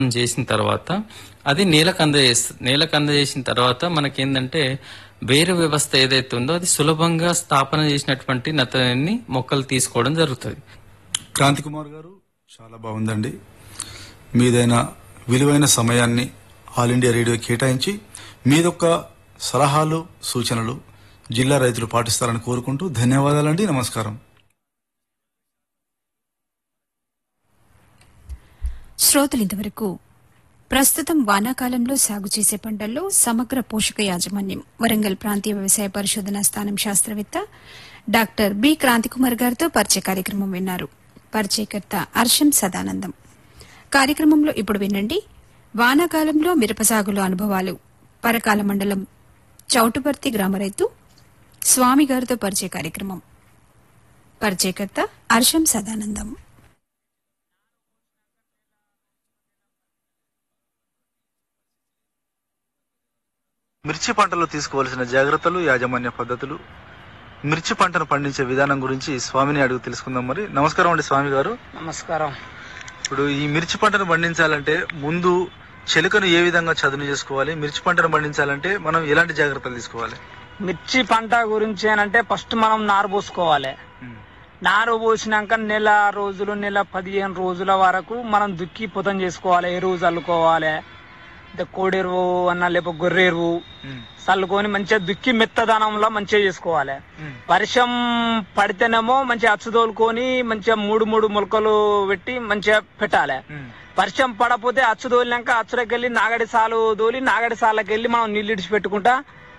చేసిన తర్వాత అది నేలకు అందజేస్తుంది నేలకు అందజేసిన తర్వాత మనకేందంటే వేరు వ్యవస్థ ఏదైతే ఉందో అది సులభంగా స్థాపన చేసినటువంటి నత్తని మొక్కలు తీసుకోవడం జరుగుతుంది క్రాంతి కుమార్ గారు చాలా బాగుందండి మీదైన విలువైన సమయాన్ని ఆల్ ఇండియా రేడియో కేటాయించి మీదొక్క సలహాలు సూచనలు జిల్లా రైతులు పాటిస్తారని కోరుకుంటూ ధన్యవాదాలండి నమస్కారం శ్రోతలు ఇంతవరకు ప్రస్తుతం వానాకాలంలో సాగు చేసే పంటల్లో సమగ్ర పోషక యాజమాన్యం వరంగల్ ప్రాంతీయ వ్యవసాయ పరిశోధనా స్థానం శాస్త్రవేత్త డాక్టర్ బి క్రాంతికుమార్ గారితో పరిచయ కార్యక్రమం విన్నారు పరిచయకర్త హర్షం సదానందం కార్యక్రమంలో ఇప్పుడు వినండి వానాకాలంలో మిరప సాగులో అనుభవాలు పరకాల మండలం చౌటుపర్తి గ్రామ రైతు స్వామి గారితో పరిచయ కార్యక్రమం పరిచయకర్త హర్షం సదానందం మిర్చి పంటలో తీసుకోవాల్సిన జాగ్రత్తలు యాజమాన్య పద్ధతులు మిర్చి పంటను పండించే విధానం గురించి స్వామిని అడుగు తెలుసుకుందాం మరి నమస్కారం అండి స్వామి గారు నమస్కారం ఇప్పుడు ఈ మిర్చి పంటను పండించాలంటే ముందు చెలుకను ఏ విధంగా చదును చేసుకోవాలి మిర్చి పంటను పండించాలంటే మనం ఎలాంటి జాగ్రత్తలు తీసుకోవాలి మిర్చి పంట గురించి అంటే ఫస్ట్ మనం నారు పోసుకోవాలి నారు పోసినాక నెల రోజులు నెల పదిహేను రోజుల వరకు మనం దుక్కి పుతం చేసుకోవాలి ఎరువు చల్లుకోవాలి అంటే కోడి ఎరువు అన్న లేకపోతే గొర్రె ఎరువు చల్లుకొని మంచిగా దుక్కి మెత్తదనంలో మంచిగా చేసుకోవాలి వర్షం పడితేనేమో మంచిగా అచ్చుదోలుకొని మంచిగా మూడు మూడు మొలకలు పెట్టి మంచిగా పెట్టాలి వర్షం పడపోతే అచ్చు తోలినాక అచ్చులోకి వెళ్ళి నాగడి సాలు తోలి నాగడి సాలకి వెళ్ళి మనం నీళ్ళు ఇడిచి పెట్టుకుంటా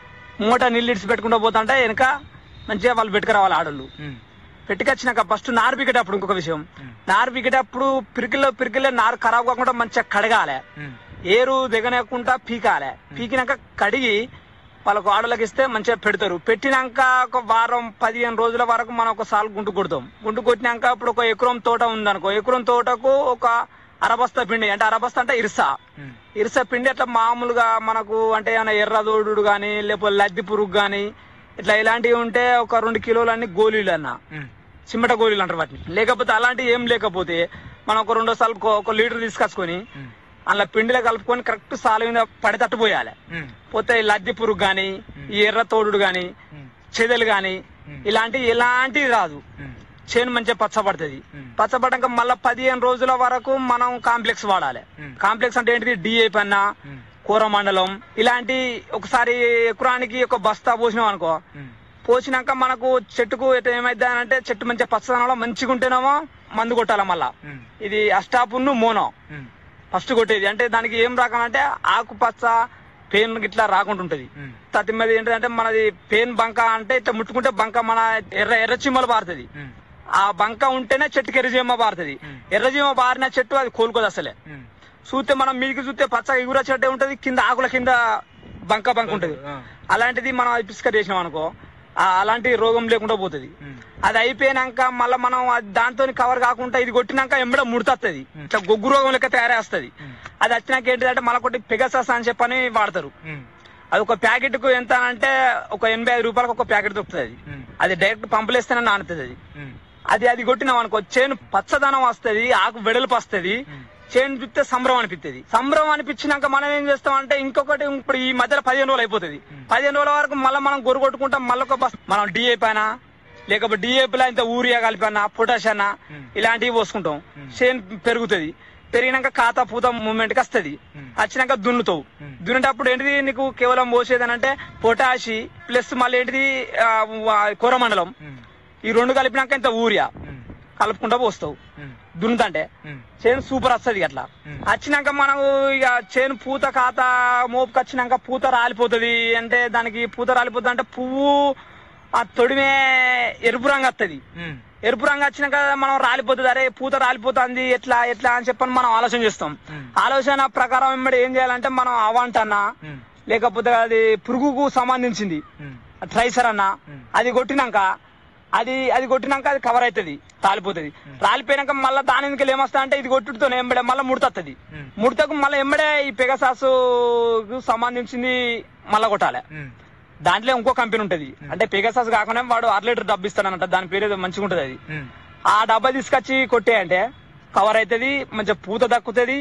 మూట నీళ్ళు ఇడిచి పెట్టుకుంటా పోతుంటే వెనక మంచిగా వాళ్ళు పెట్టుకురావాలి ఆడోళ్ళు పెట్టుకొచ్చినాక ఫస్ట్ నారు పీకేటప్పుడు ఇంకొక విషయం నారు పీకేటప్పుడు పిరికిలో పిరికిలో నారు ఖరాబ్ కాకుండా మంచిగా కడగాలి ఏరు దిగనేకుండా పీకాలి పీకినాక కడిగి వాళ్ళకు ఆడలకు ఇస్తే మంచిగా పెడతారు పెట్టినాక ఒక వారం పదిహేను రోజుల వరకు మనం ఒక సాల్ గుంటు కొడతాం గుంటు కొట్టినాక ఇప్పుడు ఒక ఎకరం తోట ఉందనుకో ఎకరం తోటకు ఒక అరబస్తా పిండి అంటే అరబస్తా అంటే ఇరుస ఇరుస పిండి అట్లా మామూలుగా మనకు అంటే ఏమైనా ఎర్రదోడు గాని లేకపోతే లద్ది పురుగు గాని ఇట్లా ఇలాంటివి ఉంటే ఒక రెండు కిలోలన్నీ గోళీలు అన్న చిమ్మట గోళీలు అంటారు వాటిని లేకపోతే అలాంటివి ఏం లేకపోతే మనం ఒక రెండో సార్లు ఒక లీటర్ తీసుకొచ్చుకొని అందులో పిండిలో కలుపుకొని కరెక్ట్ సాల మీద పడి తట్టుపోయాలి పోతే ఈ లద్ది పురుగు గాని ఈ ఎర్ర తోడు గాని చెదలు గాని ఇలాంటివి ఎలాంటివి రాదు చేను మంచిగా పచ్చబడుతుంది పచ్చబడ్డాక మళ్ళీ పదిహేను రోజుల వరకు మనం కాంప్లెక్స్ వాడాలి కాంప్లెక్స్ అంటే ఏంటిది డిఏ పన్న కూర మండలం ఇలాంటి ఒకసారి ఎకరానికి ఒక బస్తా పోసినాం అనుకో పోసినాక మనకు చెట్టుకు ఎట్లా ఏమైద్ది అని అంటే చెట్టు మంచిగా పచ్చదనంలో మంచిగా ఉంటేనేమో మందు కొట్టాలి మళ్ళా ఇది అష్టాపున్ను మోనో ఫస్ట్ కొట్టేది అంటే దానికి ఏం రాకనంటే ఆకుపచ్చ పెయిన్ ఇట్లా రాకుండా ఉంటది తతి మీద ఏంటంటే మనది పెయిన్ బంక అంటే ఇట్లా ముట్టుకుంటే బంక మన ఎర్ర ఎర్ర చిమ్మలు పారుతుంది ఆ బంక ఉంటేనే చెట్టుకి ఎర్రజీమ పారుతుంది ఎర్రజీమ పారిన చెట్టు అది కోలుకోదు అసలే చూస్తే మనం మీదికి చూస్తే పచ్చగా ఎగుర చెట్టు ఉంటది కింద ఆకుల కింద బంక బంక ఉంటది అలాంటిది మనం అది పిస్క చేసినాం అనుకో ఆ అలాంటి రోగం లేకుండా పోతుంది అది అయిపోయినాక మళ్ళీ మనం దాంతో కవర్ కాకుండా ఇది కొట్టినాక ఎంబడ ముడతది ఇట్లా గొగ్గు రోగం లెక్క తయారేస్తుంది అది వచ్చినాక ఏంటిదంటే మళ్ళీ ఒకటి పెగసస్ అని చెప్పని వాడతారు అది ఒక ప్యాకెట్ కు ఎంత అంటే ఒక ఎనభై ఐదు రూపాయలకు ఒక ప్యాకెట్ దొరుకుతుంది అది అది డైరెక్ట్ పంపులేస్తేనే నానుతుంది అది అది అది కొట్టినాం అనుకో చేను పచ్చదనం వస్తది ఆకు వెడల్పు వస్తది చేను చూస్తే సంబరం అనిపిస్తుంది సంబరం అనిపించినాక మనం ఏం చేస్తాం అంటే ఇంకొకటి ఇప్పుడు ఈ మధ్యలో పదిహేను రోజులు అయిపోతుంది పదిహేను రోజుల వరకు మళ్ళీ మనం గొర్రు కొట్టుకుంటాం మళ్ళీ ఒక బస్ మనం డిఏ పైన లేకపోతే డిఏపిలో ఇంత యూరియా కలిపన్నా పొటాష్ అన్న ఇలాంటివి పోసుకుంటాం చేను పెరుగుతుంది పెరిగినాక ఖాతా పూత మూమెంట్ కి వస్తుంది వచ్చినాక దున్నుతావు దున్నేటప్పుడు ఏంటిది నీకు కేవలం పోసేది అని అంటే పొటాషి ప్లస్ మళ్ళీ ఏంటిది ఆ, వా- కూరమండలం ఈ రెండు కలిపినాక ఇంత ఊరియా కలుపుకుంటా పోస్తావు దున్నుతంటే చేను సూపర్ వస్తుంది అట్లా వచ్చినాక మనం ఇక చేను పూత ఖాత మోపుకి వచ్చినాక పూత రాలిపోతుంది అంటే దానికి పూత రాలిపోతుంది అంటే పువ్వు ఆ తొడిమే ఎరుపు రంగు వస్తుంది ఎరుపు రంగు వచ్చినాక మనం రాలిపోతుంది అరే పూత రాలిపోతుంది ఎట్లా ఎట్లా అని చెప్పని మనం ఆలోచన చేస్తాం ఆలోచన ప్రకారం వెంబడి ఏం చేయాలంటే మనం అవంటన్నా లేకపోతే అది పురుగుకు సంబంధించింది ట్రైసర్ అన్న అది కొట్టినాక అది అది కొట్టినాక అది కవర్ అవుతుంది రాలిపోతుంది రాలిపోయినాక మళ్ళీ దాని వెనకాల ఏమొస్తా అంటే ఇది కొట్టుతో ఎంబడే మళ్ళీ ముడతది ముడతకు మళ్ళీ ఎంబడే ఈ పెగసాసు సంబంధించింది మళ్ళా కొట్టాలి దాంట్లో ఇంకో కంపెనీ ఉంటది అంటే పెగసాస్ కాకుండా వాడు అర లీటర్ డబ్బు ఇస్తానంట దాని పేరు ఏదో మంచిగా ఉంటది అది ఆ డబ్బా తీసుకొచ్చి కొట్టే అంటే కవర్ అవుతుంది మంచిగా పూత దక్కుతుంది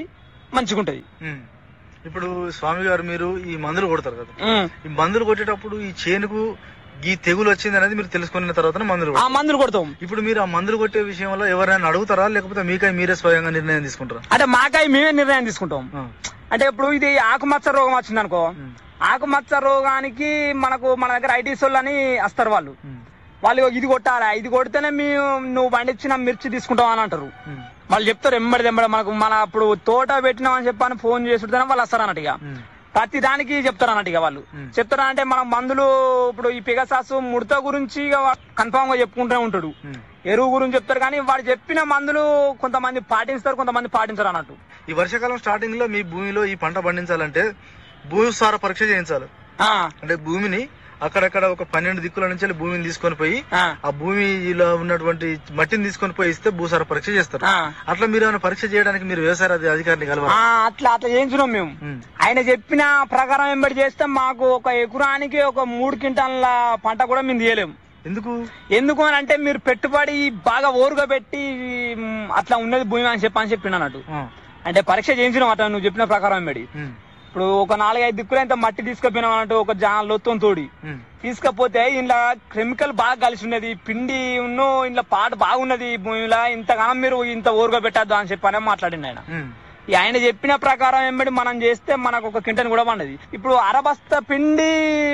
మంచిగా ఉంటది ఉమ్. ఇప్పుడు స్వామి గారు మీరు ఈ మందులు కొడతారు కదా ఉమ్. ఈ మందులు కొట్టేటప్పుడు ఈ చేనుకు ఈ తెగులు వచ్చింది అనేది మీరు తెలుసుకున్న తర్వాత మందులు ఆ కొడతారు. మందులు కొడతాం ఇప్పుడు మీరు ఆ మందులు కొట్టే విషయంలో ఎవరైనా అడుగుతారా లేకపోతే మీకై మీరే స్వయంగా నిర్ణయం తీసుకుంటారా అంటే మాకాయ మేమే నిర్ణయం తీసుకుంటాం ఆ. అంటే ఇప్పుడు ఇది ఆకుమచ్చ రోగం వచ్చింది అనుకో ఉమ్. ఆకుమచ్చ రోగానికి మనకు మన దగ్గర ఐటీస్ అని వస్తారు వాళ్ళు ఉమ్. వాళ్ళు ఇది కొట్టాలా ఇది కొడితేనే మేము నువ్వు పండించిన మిర్చి తీసుకుంటాం అని అంటారు ఉమ్. వాళ్ళు చెప్తారు ఎంబడి ఎంబడి మనకు మన అప్పుడు తోట పెట్టినామని చెప్పని ఫోన్ చేసుకుంటే వాళ్ళు వస్తారు అన్నట్టు ఇక ఉమ్. ప్రతి దానికి చెప్తారు అన్నట్టు ఇక వాళ్ళు మ్. చెప్తారు అంటే మన మందులు ఇప్పుడు ఈ పిగసాసు ముడత గురించి కన్ఫామ్ గా చెప్పుకుంటూనే ఉంటాడు ఉమ్. ఎరువు గురించి చెప్తారు కానీ వాడు చెప్పిన మందులు కొంతమంది పాటిస్తారు కొంతమంది పాటించరు అన్నట్టు ఈ వర్షాకాలం స్టార్టింగ్ లో మీ భూమిలో ఈ పంట పండించాలంటే భూసార పరీక్ష చేయించాలి ఆ, అంటే భూమిని అక్కడక్కడ ఒక పన్నెండు దిక్కుల నుంచి వెళ్ళి భూమిని తీసుకొని పోయి ఆ, ఆ భూమిలో ఉన్నటువంటి మట్టిని తీసుకొని పోయి ఇస్తే భూసార పరీక్ష చేస్తారు ఆ. అట్లా మీరు ఏమైనా పరీక్ష చేయడానికి మీరు వ్యవసాయ అధి- అధికారిని ఆ, కలవాలి అట్లా అట్లా చేయించున్నాం మేము ఆయన చెప్పిన ప్రకారం ఎంబడి చేస్తే మాకు ఒక ఎకరానికి ఒక మూడు క్వింటాల పంట కూడా మేము తీయలేము ఎందుకు ఎందుకు అని అంటే మీరు పెట్టుబడి బాగా ఓరుగా పెట్టి మ్, అట్లా ఉన్నది భూమి అని చెప్పి అని చెప్పిండు అన్నట్టు ఆ. అంటే పరీక్ష చేయించినాం అట్లా నువ్వు చెప్పిన ప్రకారం ఎంబడి ఉమ్. ఇప్పుడు ఒక నాలుగైదు దిక్కులు ఎంత మట్టి తీసుకుపోయినాం అన్నట్టు ఒక జా లొత్తం తోడి ఉమ్. తీసుకపోతే ఇంట్లో కెమికల్ బాగా కలిసి ఉన్నది పిండి ఉన్ను ఇంట్లో పాట బాగున్నది భూమిలో ఇంతగానం మీరు ఇంత ఓరుగా పెట్టద్దు అని చెప్పి అనే మాట్లాడిండు ఆయన ఉమ్. ఈ ఆయన చెప్పిన ప్రకారం ఎంబడి మనం చేస్తే మనకు ఒక కింటన్ కూడా పండది ఇప్పుడు అరబస్త పిండి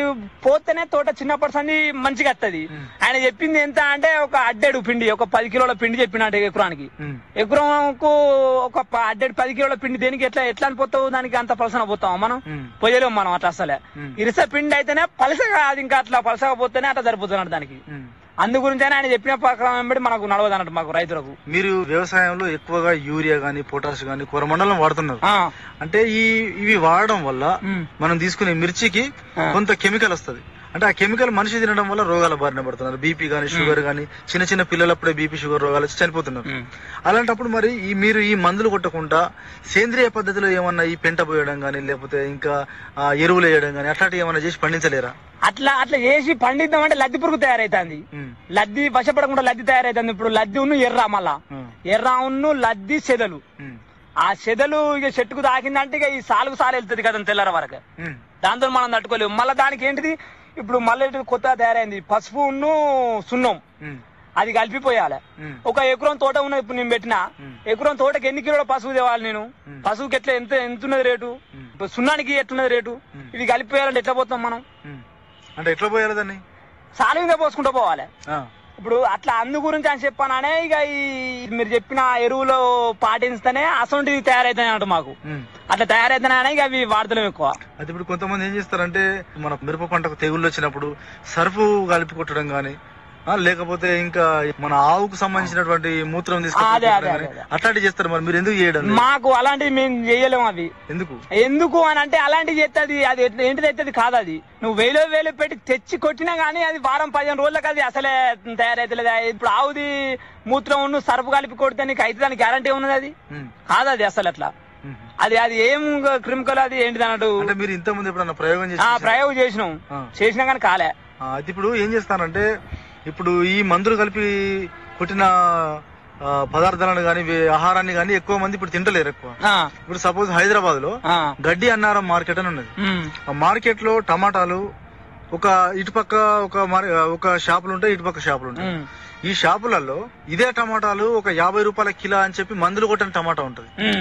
పోతేనే తోట చిన్నప్పటి సంది మంచిగా వస్తుంది ఆయన చెప్పింది ఎంత అంటే ఒక అడ్డెడు పిండి ఒక పది కిలోల పిండి చెప్పినట్టు ఎకరానికి ఉమ్. ఎకరంకు ఒక ప- అడ్డెడు పది కిలోల పిండి దేనికి ఎట్లా ఎట్లా అని పోతావు దానికి అంత పలసన పోతాం మనం ఉమ్. పోయలేము మనం అట్లా అసలే ఉమ్. ఇరిస పిండి అయితేనే పలసగా అది ఇంకా అట్లా పలసగా పోతేనే అట్లా సరిపోతున్నట్టు దానికి ఉమ్. అందు గురించి ఆయన చెప్పిన ప్రకారం వెంబడి మనకు నడవదు అన్నట్టు మాకు రైతులకు మీరు వ్యవసాయంలో ఎక్కువగా యూరియా గాని పొటాష్ గాని కూరమండలం వాడుతున్నారు ఆ, అంటే ఈ ఇవి వాడడం వల్ల ఉమ్. మనం తీసుకునే మిర్చికి ఆ. కొంత కెమికల్ వస్తది అంటే ఆ కెమికల్ మనిషి తినడం వల్ల రోగాల బారిన పడుతున్నారు బీపీ గానీ షుగర్ గానీ చిన్న చిన్న పిల్లలప్పుడే బీపీ షుగర్ రోగాలు వచ్చి చనిపోతున్నారు ఉమ్. అలాంటప్పుడు మరి ఈ మీరు ఈ మందులు కొట్టకుండా సేంద్రియ పద్ధతిలో ఏమన్నా ఈ పెంట పోయడం గానీ లేకపోతే ఇంకా ఆ, ఎరువులు వేయడం గానీ అట్లాంటివి ఏమన్నా చేసి పండించలేరా అట్లా అట్లా చేసి పండిద్దామంటే లద్ది పురుగు తయారైతుంది ఉమ్. లద్ది వశపడకుండా లద్ది తయారైతుంది ఇప్పుడు లద్ది ఉన్న ఎర్ర మళ్ళా ఉమ్. ఎర్ర ఉన్ను లద్ది సెదలు ఉమ్. ఆ సెదలు ఇక చెట్టుకు తాకిందంటే ఇక ఈ సాలుగు సాలు వెళ్తుంది కదా తెల్లర వరకు ఉమ్. దాంతో మనం తట్టుకోలేము మళ్ళీ దానికి ఏంటిది ఇప్పుడు మళ్ళీ ఇటు కొత్తగా తయారైంది పసుపు ఉన్ను సున్నం ఉమ్. అది కలిపిపోయాలి ఉమ్. ఒక ఎకరం తోట ఉన్నది ఇప్పుడు నేను పెట్టిన ఎకరం తోటకి ఎన్ని కిలోల పసుపు తేవాలి నేను పసుపుకి ఎట్లా ఎంత ఎంత ఉన్నది రేటు ఇప్పుడు సున్నానికి ఎట్లున్నది రేటు ఇవి కలిపిపోయాలంటే ఎట్లా పోతాం మనం ఉమ్. అంటే ఎట్లా పోయాలి దాన్ని సాలు మీద పోసుకుంటూ పోవాలి ఆ. ఇప్పుడు అట్లా అందు గురించి అని చెప్పాననే ఇక ఈ మీరు చెప్పిన ఎరువులు పాటిస్తేనే అసొంటివి తయారైతాయి అన్నట్టు మాకు ఉమ్. అట్లా తయారైతేనే ఇక అవి వాడతలేం ఎక్కువ అయితే ఇప్పుడు కొంతమంది ఏం చేస్తారంటే మన మిరప పంటకు తెగుళ్ళు వచ్చినప్పుడు సర్ఫు కలిపి కొట్టడం గానీ ఆ, లేకపోతే ఇంకా మన ఆవుకు సంబంధించినటువంటి మూత్రం తీసుకొని అదే, కొట్టడం అదే, గానీ అట్లాంటివి చేస్తారు మరి మీరు ఎందుకు చేయడం లేదు? మాకు అలాంటివి మేము చేయలేము అవి ఎందుకు ఎందుకు అని అంటే అలాంటివి చేస్తే అది అది ఎట్లా- ఏంటిది అయితే అది కాదు అది నువ్వు వేలో వేలు పెట్టి తెచ్చి కొట్టినా గానీ అది వారం పదిహేను రోజులకు అది అసలే తయారైతలేదు ఇప్పుడు ఆవుది మూత్రం ఉన్న సరుపు కలిపి కొడితే నీకు అయితే దానికి గ్యారంటీ ఉన్నది అది ఉమ్. కాదు అది అసలు అట్లా ఉమ్. అది అది ఏం క్రిమికల్ అది ఏంటిది అన్నట్టు అంటే మీరు ఇంత ముందు ఎప్పుడన్నా ప్రయోగం చేసి ఆ ప్రయోగం చేసినాం ఆ. చేసినా కానీ కాలే ఆ, అయితే ఇప్పుడు ఏం చేస్తారంటే ఇప్పుడు ఈ మందులు కలిపి కొట్టిన ఆ, పదార్థాలను గాని వే- ఆహారాన్ని గాని ఎక్కువ మంది ఇప్పుడు తింటలేరు ఎక్కువ ఆ, ఇప్పుడు సపోజ్ హైదరాబాద్ లో ఆ, గడ్డి అన్నారం మార్కెట్ అని ఉన్నది ఉమ్, ఆ మార్కెట్ లో టమాటాలు ఒక ఇటుపక్క ఒక మార్- ఒక షాపులు ఉంటాయి ఇటుపక్క షాపులు ఉంటాయి ఉమ్, ఈ షాపులలో ఇదే టమాటాలు ఒక యాభై రూపాయల కిలో అని చెప్పి మందులు కొట్టిన టమాటా ఉంటది ఉమ్,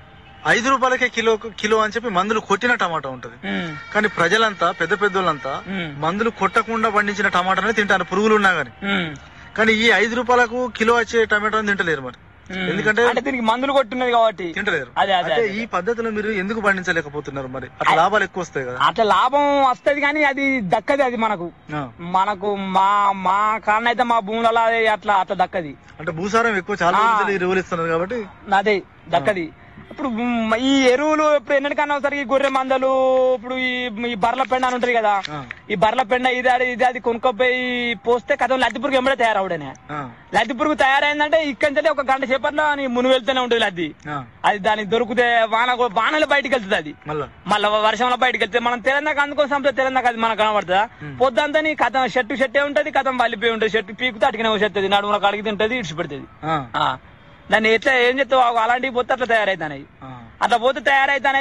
ఐదు రూపాయలకే కిలో కిలో అని చెప్పి మందులు కొట్టిన టమాటా ఉంటది ఉమ్, కానీ ప్రజలంతా పెద్ద పెద్దోళ్ళంతా ఉమ్, మందులు కొట్టకుండా పండించిన టమాటానే తింటారు పురుగులు ఉన్నా గానీ ఉమ్, కానీ ఈ ఐదు రూపాయలకు కిలో వచ్చే టమాటాని తింటలేరు మరి ఉమ్. ఎందుకంటే అంటే దీనికి మందులు కొట్టున్నది కాబట్టి తింటలేరు అదే అదే అంటే అదే. ఈ పద్ధతిలో మీరు ఎందుకు పండించలేకపోతున్నారు మరి అట్లా లాభాలు ఎక్కువ వస్తాయి కదా అట్లా లాభం వస్తది కానీ అది దక్కది అది మనకు ఆ. మనకు మా మా కారణం అయితే మా భూములలో అది అట్లా అట్లా దక్కది అంటే భూసారం ఎక్కువ చాలా ఆ. రోజులు ఎరువులు ఇస్తున్నారు కాబట్టి అదే దక్కది ఇప్పుడు మ్, ఈ ఎరువులు ఇప్పుడు ఎన్నటికన్నా ఒకసారి ఈ గొర్రె మందలు ఇప్పుడు ఈ ఈ బర్ల పెండ అని ఉంటది కదా ఆ. ఈ బర్ల పెండ ఇది అది ఇది అది కొనుక్కోపోయి పోస్తే కథం లద్ది పురుగు ఎంబడే తయారవుడనే ఆ, లద్ది పురుగు తయారైందంటే ఇక్కడి నుంచి ఒక గంట సేపట్లో నీ మును వెళ్తూనే ఉంటుంది లద్ది ఆ, అది దానికి దొరికితే వాన వానలో బయటికి వెళ్తుంది అది మళ్ళా మళ్ళీ వర్షంలో బయటకు వెళ్తే మనం తెలంగాణ అందుకోసం సంపద తెలంగాణ అది మనకు కనబడుతుందా పొద్దంతా నీ కథం షర్టు షర్టే ఉంటది కథం వల్లిపోయి ఉంటది షర్టు పీకుతే అటుకనే వచ్చేస్తుంది నడుమున కడిగి తింటది ఇడిచి పెడుతుంది ఆ, దాన్ని ఎట్లా ఏం చెప్తావు అలాంటివి పోతే అట్లా తయారైతాయి ఆ. అట్లా పోతే తయారైతే